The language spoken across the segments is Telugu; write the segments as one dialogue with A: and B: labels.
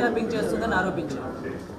A: ట్యాపింగ్ చేస్తుందని ఆరోపించారు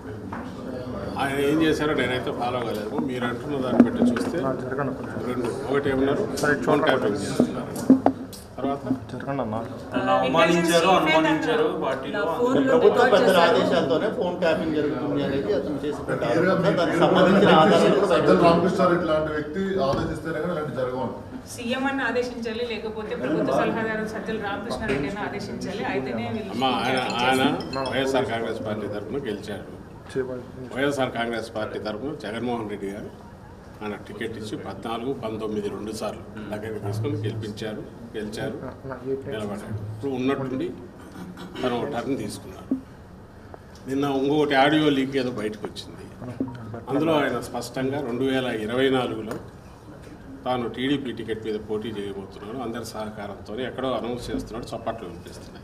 B: ఆయన ఏం చేశారో నేనైతే ఫాలో కాలేదు మీరు అంటున్న దాన్ని బట్టి చూస్తే రెండు ఒకటి ఏమన్నారు ఫోన్ ట్యాపింగ్ చేస్తున్నారు తర్వాత
C: నన్ను అవమానించారు అనుమానించారు పార్టీలో
A: నా ఫోన్లో
D: ప్రభుత్వ
A: రికార్డ్
D: పెద్దల
A: చేశారు
D: ఆదేశాలతోనే ఫోన్ ట్యాపింగ్ జరుగుతుంది అనేది అతను చేసిన
E: క్లియర్గా
D: ఆరోపణ.
E: మీకు
D: దానికి సంబంధించిన ఆధారాలు కూడా బయటకు
E: సజ్జల
D: వచ్చాయి.
E: రామకృష్ణారెడ్డి లాంటి వ్యక్తి ఆలోచిస్తేనే కానీ ఇలాంటి జరగవు
F: సీఎం అని ఆదేశించాలి లేకపోతే ప్రభుత్వ సలహాదారు సజ్జల రామకృష్ణారెడ్డి అని ఆదేశించాలి అయితేనే వీళ్ళు
B: అమ్మ ఆయన ఆయన వైఎస్ఆర్ కాంగ్రెస్ పార్టీ తరఫున గెలిచాడు వైఎస్ఆర్ కాంగ్రెస్ పార్టీ తరఫున జగన్మోహన్ రెడ్డి గారు ఆయన టికెట్ ఇచ్చి పద్నాలుగు పంతొమ్మిది రెండు సార్లు దగ్గరికి తీసుకొని గెలిపించారు గెలిచారు నిలబడ్డాడు ఇప్పుడు ఉన్నట్టుండి తను ఒక టర్న్ తీసుకున్నారు నిన్న ఇంకొకటి ఆడియో లీక్ ఏదో బయటకు వచ్చింది అందులో ఆయన స్పష్టంగా రెండు వేల ఇరవై నాలుగులో తాను టీడీపీ టికెట్ మీద పోటీ చేయబోతున్నాను అందరి సహకారంతో ఎక్కడో అనౌన్స్ చేస్తున్నాడు చప్పట్లు వినిపిస్తున్నాయి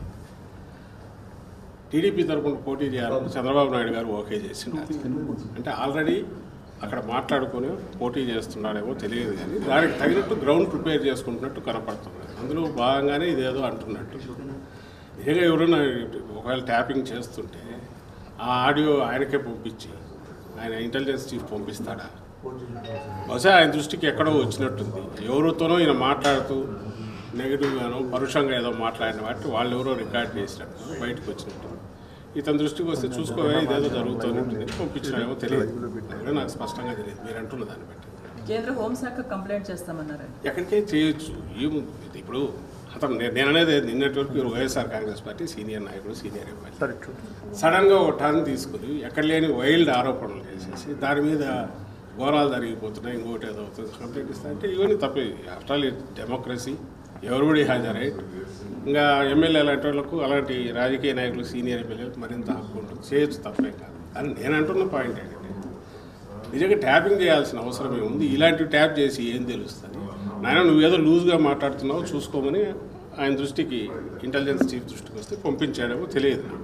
B: టీడీపీ తరపున పోటీ చేయాలని చంద్రబాబు నాయుడు గారు ఓకే చేసింది అంటే ఆల్రెడీ అక్కడ మాట్లాడుకొని పోటీ చేస్తున్నాడేమో తెలియదు కానీ దానికి తగినట్టు గ్రౌండ్ ప్రిపేర్ చేసుకుంటున్నట్టు కనపడుతుంది అందులో భాగంగానే ఇదేదో అంటున్నట్టు నిజంగా ఎవరైనా ఒకవేళ ట్యాపింగ్ చేస్తుంటే ఆ ఆడియో ఆయనకే పంపించి ఆయన ఇంటెలిజెన్స్ చీఫ్ పంపిస్తాడా బహుశా ఆయన దృష్టికి ఎక్కడో వచ్చినట్టుంది ఎవరితోనో ఈయన మాట్లాడుతూ నెగిటివ్గానో పరుషంగా ఏదో మాట్లాడిన వాటి వాళ్ళు ఎవరో రికార్డ్ చేసినట్టు బయటకు వచ్చినట్టు ఇతని దృష్టికి వస్తే చూసుకోవే ఇదేదో జరుగుతూనే పంపించినామో తెలియదు అది కూడా నాకు స్పష్టంగా తెలియదు మీరు అంటున్న దాన్ని బట్టి
A: కేంద్ర హోంశాఖ కంప్లైంట్ చేస్తామన్నారండి
B: ఎక్కడికే చేయొచ్చు ఏముంది ఇప్పుడు అతను నే- నేను అనేది నిన్నటి వరకు ఇವರು వైఎస్ఆర్ కాంగ్రెస్ పార్టీ సీనియర్ నాయకుడు సీనియర్ ఎమ్మెల్యే సడన్గా ఒక టర్న్ తీసుకుని ఎక్కడ లేని వైల్డ్ ఆరోపణలు చేసేసి దాని మీద ఘోరాలు జరిగిపోతున్నాయి ఇంకోటి ఏదో అవుతుంది కంప్లైంట్ ఇస్తా అంటే ఇవన్నీ తప్పే after all democracy everybody has right ఇంకా ఎమ్మెల్యే అలాంటి వాళ్ళకు అలాంటి రాజకీయ నాయకులు సీనియర్ ఎమ్మెల్యేలకు మరింత హక్కు ఉంటుంది చేయొచ్చు తప్పే కాదు అని నేను అంటున్న పాయింట్ ఏంటంటే నిజంగా ట్యాపింగ్ చేయాల్సిన అవసరమే ఉంది ఇలాంటివి ట్యాప్ చేసి ఏం తెలుస్తుంది నాయన నువ్వేదో లూజ్గా మాట్లాడుతున్నావు చూసుకోమని ఆయన దృష్టికి ఇంటెలిజెన్స్ చీఫ్ దృష్టికి వస్తే పంపించాడేమో తెలియదు నాకు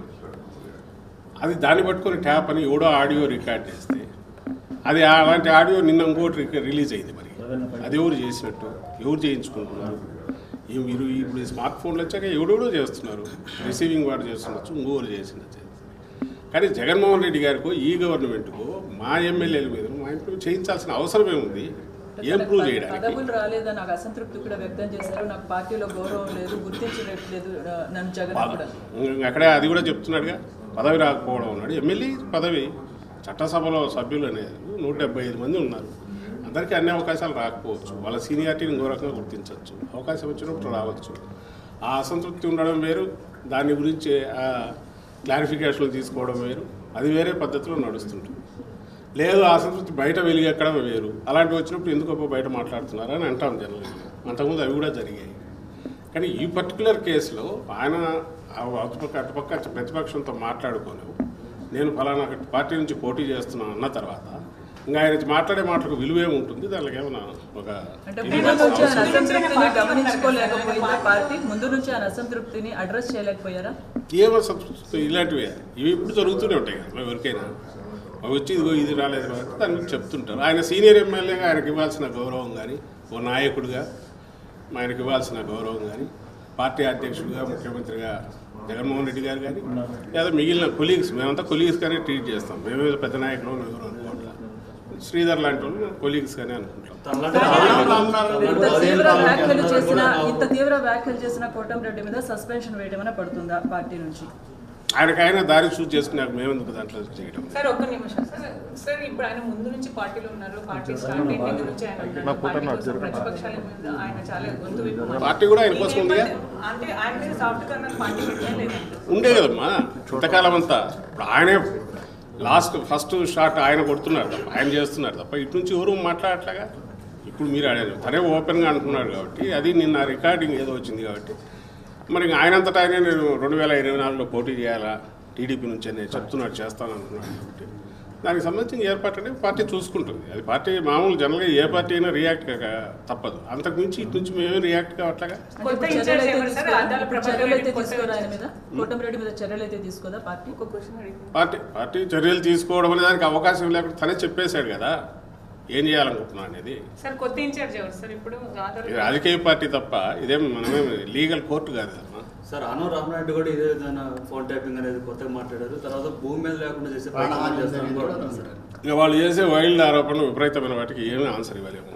B: అది దాన్ని పట్టుకొని ట్యాప్ అని ఎవడో ఆడియో రికార్డ్ చేస్తే అది అలాంటి ఆడియో నిన్న ఇంకోటి రిక- రిలీజ్ అయింది మరి అది ఎవరు చేసినట్టు ఎవరు చేయించుకుంటున్నారు ఈ మీరు ఇప్పుడు స్మార్ట్ ఫోన్లు వచ్చాక ఎవడెవడో చేస్తున్నారు రిసీవింగ్ వాడు చేస్తుండొచ్చు ఇంకోరు చేసినట్టు కానీ జగన్మోహన్ రెడ్డి గారికో ఈ గవర్నమెంట్కో మా ఎమ్మెల్యేల మీద మా ఇంట్లో చేయించాల్సిన అవసరమే ఉంది ఏం ప్రూవ్ చేయడానికి
A: పదవులు రాలేదని నాకు అసంతృప్తి కూడా వ్యక్తం చేశారు నాకు పార్టీలో గౌరవం లేదు గుర్తించట్లేదు ఆ, నన్ను జగన్ కూడా
B: ఇంక అక్కడే అది కూడా చెప్తున్నాడుగా పదవి రాకపోవడం ఉన్నాడు ఎమ్మెల్యే పదవి చట్టసభలో సభ్యులు అనేది నూట డెబ్బై ఐదు మంది ఉన్నారు అందరికీ అన్ని అవకాశాలు రాకపోవచ్చు వాళ్ళ సీనియారిటీని ఇంకో రకంగా గుర్తించవచ్చు అవకాశం వచ్చినప్పుడు రావచ్చు ఆ అసంతృప్తి ఉండడం వేరు దాని గురించి ఆ క్లారిఫికేషన్లు తీసుకోవడం వేరు అది వేరే పద్ధతిలో నడుస్తుంటుంది లేదు ఆ అసంతృప్తి బయట వెలిగెక్కడం వేరు అలాంటివి వచ్చినప్పుడు ఎందుకు అబ్బా బయట మాట్లాడుతున్నారా అని అంటాం జనరల్గా అంతకుముందు అవి కూడా జరిగాయి కానీ ఈ పర్టికులర్ కేసులో ఆయన ఆ అటుపక్క అటుపక్క ప్రతిపక్షంతో మాట్లాడుకొని నేను ఫలానా పార్టీ నుంచి పోటీ చేస్తున్నాను అన్న తర్వాత ఇంకా ఆయన మాట్లాడే మాటలకు విలువే ఉంటుంది దానికి ఏమైనా ఒక
A: అంటే
B: ఇది
A: ముందు నుంచి ఆయన
B: అవసరం.
A: అసంతృప్తిని గమనించుకోలేకపోయిందా పార్టీ ముందు నుంచి ఆయన అసంతృప్తిని అడ్రస్ చేయలేకపోయారా
B: ఏమో సంస్కృతి ఇలాంటివే ఇవి ఇప్పుడు జరుగుతూనే ఉంటాయి కదా మరి ఎవరికైనా అవి వచ్చి ఇదిగో ఇది రాలేదు కాబట్టి దాని గురించి చెప్తుంటారు ఆయన సీనియర్ ఎమ్మెల్యేగా ఆయనకి ఇవ్వాల్సిన గౌరవం కానీ ఓ నాయకుడిగా ఆయనకి ఇవ్వాల్సిన గౌరవం కానీ పార్టీ అధ్యక్షుడిగా ముఖ్యమంత్రిగా జగన్మోహన్ రెడ్డి గారు కానీ లేదా మిగిలిన కొలీగ్స్ మేమంతా కొలీగ్స్ కానీ ట్రీట్ చేస్తాం మేమేదో పెద్ద నాయకులు ఎవరు అనుకోవట్లా శ్రీధర్ లాంటి వాళ్ళు కొలీగ్స్ కానీ అనుకుంటాం
D: తనలాంటి ఆరోపణలు అంటున్నారు.
A: ఇంత
D: అదే
A: తీవ్ర
D: కారణం
A: వ్యాఖ్యలు చేసిన
D: చంద్రబాబు
A: ఇంత తీవ్ర వ్యాఖ్యలు చేసిన కోటంరెడ్డి మీద సస్పెన్షన్ వేయడమైనా పడుతుందా పార్టీ నుంచి
B: ఆయనకు ఆయన దారి చూస్ చేసుకున్నాక మేమెందుకు దాంట్లో చేయడం
F: సార్ ఒక్క నిమిషం సార్ సార్ ఇప్పుడు ఆయన ముందు నుంచి పార్టీలో ఉన్నారు పార్టీ స్టార్ట్ అయిన దగ్గర నుంచి ఆయన ఉన్నారు. పార్టీ కోసం ప్రతిపక్షాల మీద ఆయన చాలా గొంతు విప్పు మాట్లాడారు.
B: పార్టీ కూడా ఆయన కోసం ఉందిగా
F: అంటే ఆయన మీద సాఫ్ట్ కార్నర్ పార్టీ పెట్టినా లేదంటే
B: ఉండే కదమ్మా ఇంతకాలం అంతా ఇప్పుడు ఆయనే లాస్ట్ ఫస్ట్ షాట్ ఆయన కొడుతున్నారు తప్ప ఆయన చేస్తున్నారు తప్ప ఇటు నుంచి ఎవరు మాట్లాడట్లేగా ఇప్పుడు మీరు అడిగారు తనే ఓపెన్గా అంటున్నాడు కాబట్టి అది నిన్న రికార్డింగ్ ఏదో వచ్చింది కాబట్టి మరి ఇంక ఆయనంతటా ఆయనే నేను రెండు వేల ఇరవై నాలుగులో పోటీ చేయాలా టీడీపీ నుంచి నేను చెప్తున్నాడు చేస్తాను అంటున్నాడు కాబట్టి దానికి సంబంధించిన ఏర్పాటు అనేది పార్టీ చూసుకుంటుంది అది పార్టీ మామూలు జనరల్గా ఏ పార్టీ అయినా రియాక్ట్ తప్పదు అంతకు మించి ఇటు నుంచి మేమే రియాక్ట్ కావట్లేగా
F: కొత్త
A: ఇప్పుడు
F: ఇన్ఛార్జ్
A: చర్యలు అయితే
F: ఎవరు సార్?
A: తీసుకోదా?
F: అద్దాల ప్రభాకర్
A: చర్యలు అయితే
F: రెడ్డి కొత్త
A: తీసుకోరా ఆయన
F: ఇన్ఛార్జ్.
A: మీద కోటంరెడ్డి మీద చర్యలు అయితే తీసుకోదా పార్టీ
F: ఒక క్వశ్చన్ అడిగింది
B: పార్టీ పార్టీ చర్యలు తీసుకోవడం అనే దానికి అవకాశం లేకుండా తనే చెప్పేశాడు కదా ఏం చేయాలనుకుంటున్నా అనేది
F: సార్ కొత్త ఇన్ఛార్జ్ ఎవరు సార్ ఇప్పుడు ఆధార్
B: ఇది రాజకీయ పార్టీ తప్ప ఇదేం మనమేం లీగల్ కోర్టు కాదు కదమ్మా
G: సార్ ఆనవ రామనాయుడు కూడా ఇదే విధంగా ఫోన్ ట్యాపింగ్ అనేది కొత్తగా మాట్లాడారు తర్వాత భూమి మీద లేకుండా చేసే ప్రయత్నం
D: ప్రాణహాని
G: చేస్తారని కూడా
D: ఉందని
G: అంటున్నారు.
B: ఇక వాళ్ళు చేసే వైల్డ్ ఆరోపణలు విపరీతమైన వాటికి ఏమీ ఆన్సర్ ఇవ్వలేము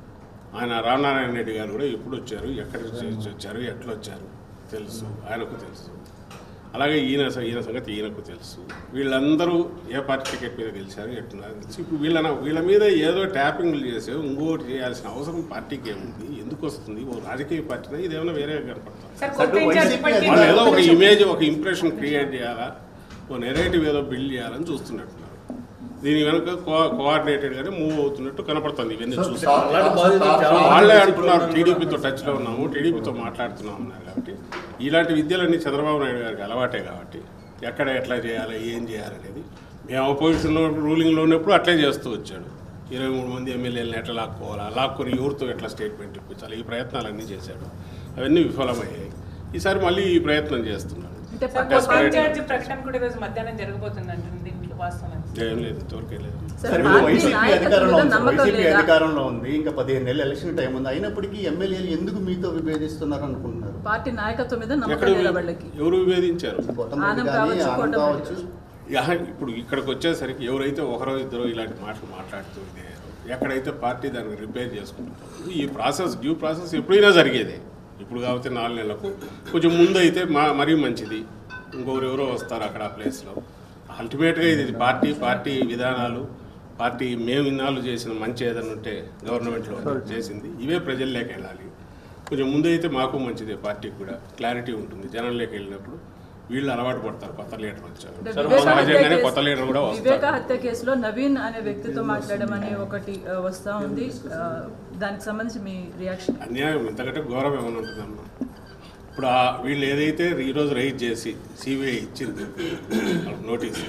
B: ఆయన రామనారాయణ రెడ్డి గారు కూడా ఎప్పుడు వచ్చారు ఎక్కడి నుంచి వచ్చారు ఎట్లా వచ్చారు తెలుసు ఆయనకు తెలుసు అలాగే ఈయన ఈయన సంగతి ఈయనకు తెలుసు వీళ్ళందరూ ఏ పార్టీ టికెట్ మీద గెలిచారు ఎట్టున్నారు తెలుసు ఇప్పుడు వీళ్ళ వీళ్ళ మీద ఏదో ట్యాపింగ్లు చేసే ఇంకోటి చేయాల్సిన అవసరం పార్టీకి ఏముంది ఎందుకు వస్తుంది ఓ రాజకీయ పార్టీనా ఇదేమైనా వేరే కనపడుతుంది
F: సార్ కొత్త ఇన్ఛార్జ్ ఇప్పటికీ
B: వాళ్ళు ఏదో ఒక ఇమేజ్ ఒక ఇంప్రెషన్ క్రియేట్ చేయాలా ఓ నెరేటివ్ ఏదో బిల్డ్ చేయాలని చూస్తున్నట్టున్నారు దీని వెనుక కో కోఆర్డినేటెడ్ గానే మూవ్ అవుతున్నట్టు కనపడుతుంది ఇవన్నీ చూస్తే
G: అలాంటి బాధితులు చాలా
B: వాళ్ళే అంటున్నారు టీడీపీతో టచ్లో ఉన్నాము టీడీపీతో మాట్లాడుతున్నాం అన్నారు కాబట్టి ఇలాంటి విద్యలన్నీ చంద్రబాబు నాయుడు గారికి అలవాటే కాబట్టి ఎక్కడ ఎట్లా చేయాలి ఏం చేయాలనేది మేము అపోజిషన్లో రూలింగ్లో ఉన్నప్పుడు అట్లే చేస్తూ వచ్చాడు ఇరవై మూడు మంది ఎమ్మెల్యేలను ఎట్లా లాక్కోవాలా లాక్కొని ఎవరితో ఎట్లా స్టేట్మెంట్ ఇప్పించాలి ఈ ప్రయత్నాలన్నీ చేశాడు అవన్నీ విఫలమయ్యాయి ఈసారి మళ్ళీ ఈ ప్రయత్నం చేస్తున్నాడు
A: అంటే
F: సార్
A: పక్క
F: కొత్త
B: Desperate.
F: ఇన్ఛార్జ్ ప్రకటన కూడా ఈరోజు మధ్యాహ్నం జరగబోతుంది అంటుంది దీంట్లో వాస్తవం
B: ఏం లేదు ఇంతవరకే లేదు
A: సార్
D: సరే,
A: పార్టీ
D: వైసీపీ
A: నాయకత్వం
D: అధికారంలో
A: మీద
D: ఉంది.
A: నమ్మకం
D: వైసీపీ
A: లేదా
D: అధికారంలో ఉంది ఇంకా పదిహేను నెలలు ఎలక్షన్ టైం ఉంది అయినప్పటికీ ఎమ్మెల్యేలు ఎందుకు మీతో విభేదిస్తున్నారు అనుకుంటున్నారు
A: పార్టీ నాయకత్వం మీద
B: ఎక్కడ
A: నమ్మకం లేదా వాళ్ళకి
B: ఎవరు విభేదించారు
D: గౌతమ్
A: ఆనం
D: రెడ్డి కానీ
A: కావచ్చు,
D: ఆనం
A: కోటం
D: కావచ్చు
B: యా, ఇప్పుడు ఇక్కడికి వచ్చేసరికి ఎవరైతే ఒకరో ఇద్దరు ఇలాంటి మాటలు మాట్లాడుతూ ఇదేరో, ఎక్కడైతే పార్టీ దాన్ని రిపేర్ చేసుకుంటుందో ఈ ప్రాసెస్ డ్యూ ప్రాసెస్ ఎప్పుడైనా జరిగేదే ఇప్పుడు కాబట్టి నాలుగు నెలలకు కొంచెం ముందు అయితే మా మరీ మంచిది ఇంకొకరు ఎవరో వస్తారు అక్కడ ఆ ప్లేస్లో అల్టిమేట్గా ఇది పార్టీ పార్టీ విధానాలు పార్టీ మేము ఇన్నాళ్ళు చేసిన మంచి ఏదైనా ఉంటే గవర్నమెంట్లో చేసింది ఇవే ప్రజల్లోకి వెళ్ళాలి కొంచెం ముందు అయితే మాకు మంచిదే పార్టీకి కూడా క్లారిటీ ఉంటుంది జనంలోకి వెళ్ళినప్పుడు వీళ్ళు అలవాటు పడతారు కొత్త లీడర్ వచ్చారు
A: అంటే
B: సరే,
A: వివేక హత్య
B: సహజంగానే
A: కేసు-
B: కొత్త లీడర్ కూడా
A: వివేక
B: వస్తారు
A: హత్య కేసులో నవీన్ అనే వ్యక్తితో మాట్లాడమని ఒకటి ఆ, వస్తా ఉంది ఆ, దానికి సంబంధించి మీ రియాక్షన్
B: అన్యాయం ఇంతకంటే ఘోరం ఏమైనా ఉంటుందమ్మా ఇప్పుడు ఆ వీళ్ళు ఏదైతే ఈరోజు రైజ్ చేసి సిబిఐ ఇచ్చింది వాళ్ళకి నోటీస్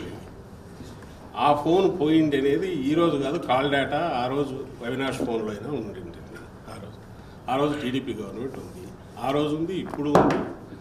B: ఆ ఫోన్ పోయింది అనేది ఈ రోజు కాదు కాల్ డేటా ఆ రోజు అవినాష్ ఫోన్లో అయినా ఉండింది ఆ రోజు ఆ రోజు టీడీపీ గవర్నమెంట్ ఉంది ఆ రోజు ఉంది ఇప్పుడు ఉంది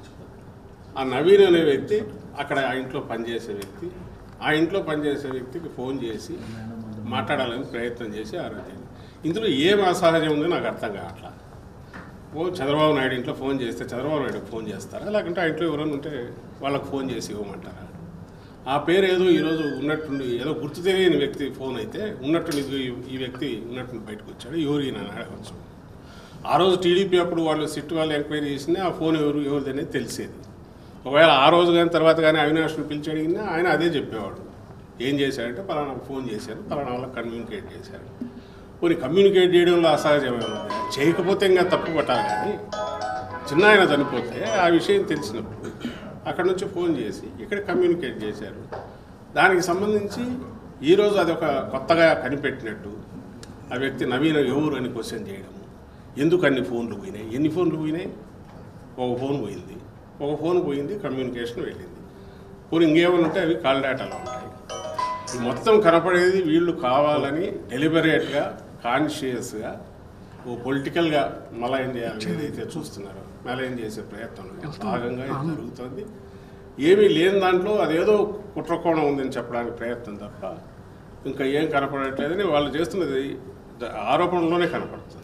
B: ఆ నవీన్ అనే వ్యక్తి అక్కడ ఆ ఇంట్లో పనిచేసే వ్యక్తి ఆ ఇంట్లో పనిచేసే వ్యక్తికి ఫోన్ చేసి మాట్లాడాలని ప్రయత్నం చేసి ఆ రోజు జరిగింది. ఇందులో ఏం అసహజం ఉందో నాకు అర్థం కావట్లా ఓ చంద్రబాబు నాయుడు ఇంట్లో ఫోన్ చేస్తే చంద్రబాబు నాయుడుకి ఫోన్ చేస్తారా లేకుంటే ఆ ఇంట్లో ఎవరైనా ఉంటే వాళ్ళకి ఫోన్ చేసి ఇవ్వమంటారా ఆ పేరు ఏదో ఈరోజు ఉన్నట్టుండి ఏదో గుర్తు తెలియని వ్యక్తి ఫోన్ అయితే ఉన్నట్టుండి ఇదిగో ఈ- ఈ వ్యక్తి ఉన్నట్టుండి బయటకు వచ్చాడు ఎవరు ఈయన అని అడగచ్చు ఆ రోజు టీడీపీ అప్పుడు వాళ్ళు సిట్ వాళ్ళు ఎంక్వైరీ చేసినా ఆ ఫోన్ ఎవరు ఎవరిది అనేది తెలిసేది ఒకవేళ ఆ రోజు కానీ తర్వాత కానీ అవినాష్ను పిలిచి అడిగినా ఆయన అదే చెప్పేవాడు ఏం చేశాడంటే పలానా ఫోన్ చేశారు పలానా వాళ్ళకి కమ్యూనికేట్ చేశారు పోనీ కమ్యూనికేట్ చేయడంలో అసహజమే ఉంది చేయకపోతే ఇంకా తప్పు పట్టాలి కానీ చిన్న ఆయన చనిపోతే ఆ విషయం తెలిసినప్పుడు అక్కడ నుంచి ఫోన్ చేసి ఇక్కడ కమ్యూనికేట్ చేశారు దానికి సంబంధించి ఈరోజు అది ఒక కొత్తగా కనిపెట్టినట్టు ఆ వ్యక్తి నవీన ఎవరు అని క్వశ్చన్ చేయడము ఎందుకు అన్ని ఫోన్లు పోయినాయి ఎన్ని ఫోన్లు పోయినాయి ఒక ఫోన్ పోయింది ఒక ఫోన్ పోయింది కమ్యూనికేషన్ వెళ్ళింది పోనీ ఇంకేమైనా ఉంటే అవి కాల్ డేటాలో ఉంటాయి ఈ మొత్తం కనపడేది వీళ్ళు కావాలని డెలిబరేట్గా కాన్షియస్గా ఓ పొలిటికల్గా మలయం చేయాలని ఏదైతే చూస్తున్నారో మలయం చేసే ప్రయత్నంలో భాగంగా ఇది జరుగుతుంది ఏమీ లేని దాంట్లో అదేదో కుట్రకోణం ఉందని చెప్పడానికి ప్రయత్నం తప్ప ఇంకా ఏం కనపడట్లేదని వాళ్ళు చేస్తున్నది ఆరోపణలోనే కనపడుతుంది